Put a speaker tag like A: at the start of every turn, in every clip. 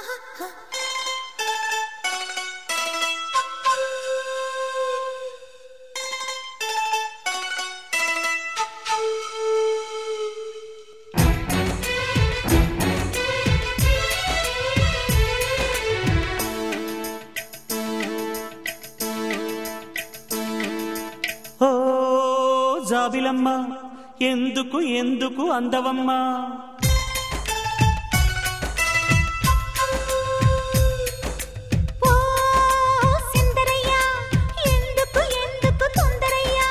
A: ఓ జాబిలమ్మ ఎందుకు ఎందుకు అందవమ్మా
B: ఓ సిందరయ్యా ఎందుకు ఎందుకు తొందరయ్యా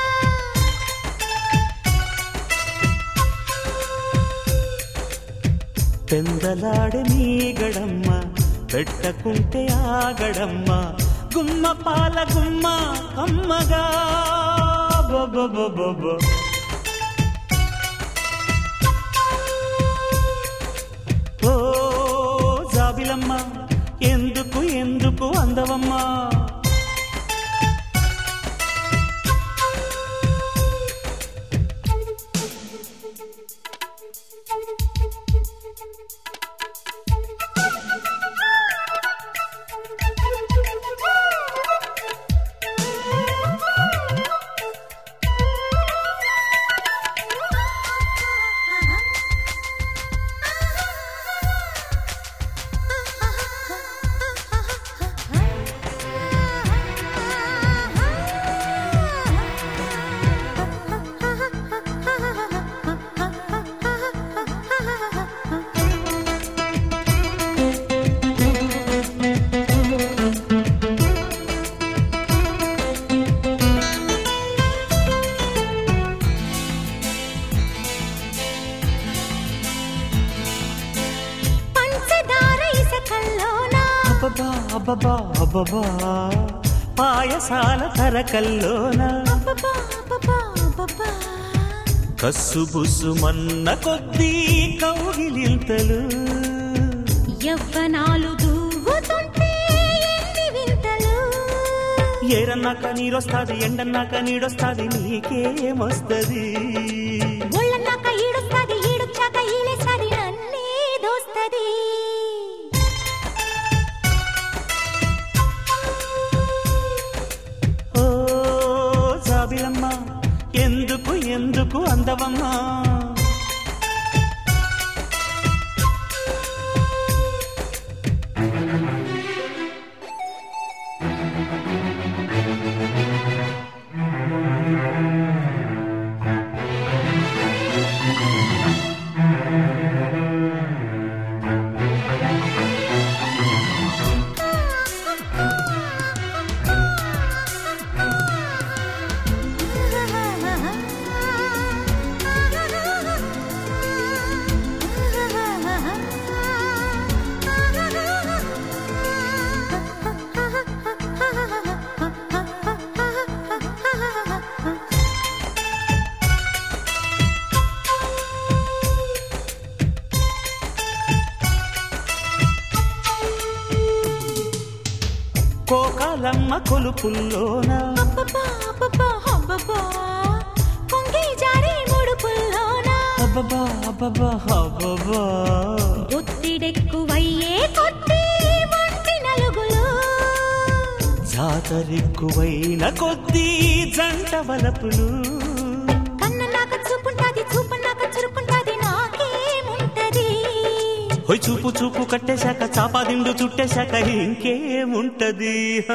A: పెందలాడే మీగడమ్మ పెట్టకుంటే ఆగడమ్మ గుమ్మ పాల గుమ్మ అమ్మగా బొబొబొబొబొ. ఓ జాబిలమ్మ ఎందుకు ఎందుకు అందవమ్మా
B: పంచదార ఇసకల్లోనా
A: అబ్బబా అబ్బబా అబ్బబా పాయసాల తరకల్లోన
B: అబ్బబ్బా, అబ్బబ్బా, అబ్బబ్బా.
A: కస్సు బుస్సు మన్న కొద్దీ కౌగిలింతలు
B: యవ్వనాలు దూవుతుంటే ఎన్ని వింతలు
A: ఏరన్నాక నీరొస్తాది ఎండన్నాక నీడొస్తాది నీకేమొస్తది
B: ఒళ్ళన్నాక ఈడొస్తాది ఈడొచ్చాక ఈలేసాది నన్నే దోస్తది
A: ఓ జాబిలమ్మ ఎందుకు ఎందుకు అందవమ్మా కోకాలమ్మ కొలుపుల్లోన
B: అబ్బబ్బా, అబ్బబ్బా, అబ్బబ్బా. పొంగి జారి ముడుపుల్లోన
A: అబ్బబా అబ్బబా అబ్బబా
B: ఒత్తిడెక్కువయ్యే కొద్దీ వంటి నలుగులు
A: జాతరెక్కువైన కొద్దీ జంట వలపులు
B: కన్ననాక చూపుంటాది చూపన్నాక చురుకుంటాది నాకేముంటది
A: హొయ్ చూపు చూపు కట్టేశాక చాపాదిండు చుట్టేశాక ఇంకేముంటది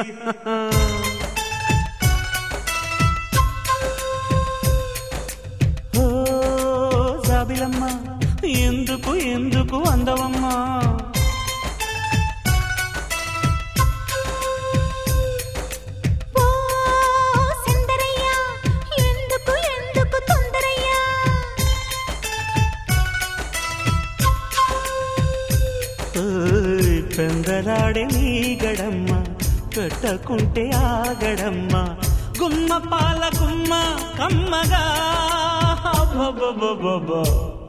A: ఓ జాబిలమ్మ ఎందుకు ఎందుకు అందవమ్మా
B: ఓ సుందరయ్యా ఎందుకు ఎందుకు తొందరయ్యా
A: ఓయ్ పెందలాడే నీ గడమ్మ పెట్టకుంటే ఆగడమ్మ గుమ్మ పాల గుమ్మ కమ్మగా అబ్బబ్బబ్బబ్బబ్బ.